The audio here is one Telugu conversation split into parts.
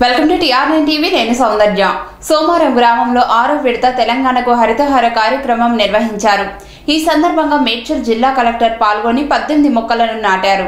welcome to TR nine TV నేను సౌందర్య సోమవారం గ్రామంలో ఆరో విడత తెలంగాణకు హరితహార కార్యక్రమం నిర్వహించారు ఈ సందర్భంగా మేడ్చల్ జిల్లా కలెక్టర్ పాల్గొని పద్దెనిమిది మొక్కలను నాటారు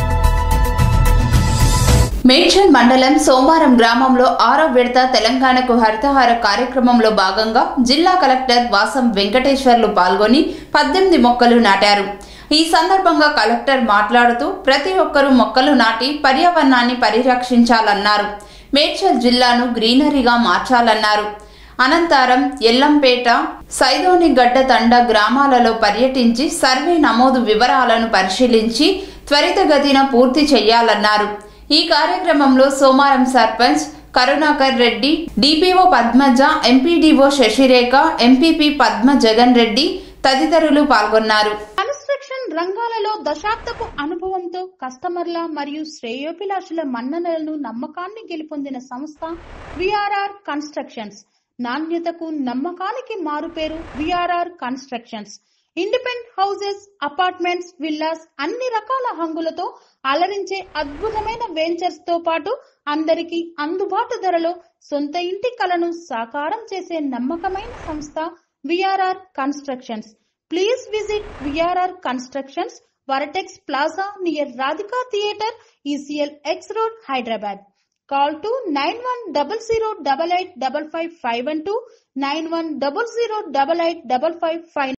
మేడ్చల్ మండలం సోమవారం గ్రామంలో ఆరో విడత తెలంగాణకు హరితహార కార్యక్రమంలో భాగంగా జిల్లా కలెక్టర్ వాసం వెంకటేశ్వర్లు పాల్గొని పద్దెనిమిది మొక్కలు నాటారు ఈ సందర్భంగా కలెక్టర్ మాట్లాడుతూ ప్రతి ఒక్కరూ మొక్కలు నాటి పర్యావరణాన్ని పరిరక్షించాలన్నారు మేడ్చల్ జిల్లాను గ్రీనరీగా మార్చాలన్నారు అనంతరం ఎల్లంపేట సైదోనిగడ్డ తండ గ్రామాలలో పర్యటించి సర్వే నమోదు వివరాలను పరిశీలించి త్వరితగతిన పూర్తి చేయాలన్నారు ఈ కార్యక్రమంలో Somaram sarpanch Karunakar Reddy DPO Padmaja MPDO Sasirekha MPP Padma Jagan Reddy తదితరులు పాల్గొన్నారు కన్స్ట్రక్షన్ రంగాలలో దశాబ్దపు అనుభవంతో కస్టమర్ల మరియు శ్రేయోభిలాషుల మన్ననలను నమ్మకాన్ని గెలుపొందిన సంస్థ విఆర్ఆర్ కన్స్ట్రక్షన్స్ నాణ్యతకు నమ్మకానికి మారుపేరు VRR constructions independent houses apartments villas అన్ని రకాల హంగులతో అలరించే అద్భుతమైన వెంచర్స్ తో పాటు అందరికీ అందుబాటు ధరలో సొంత ఇంటి కలను సాకారం చేసే నమ్మకమైన సంస్థ VRR constructions please visit VRR constructions వరటెక్స్ plaza near Radhika theatre ECL X road Hyderabad call two nine one double zero double eight double five five one two nine one double zero double eight double five five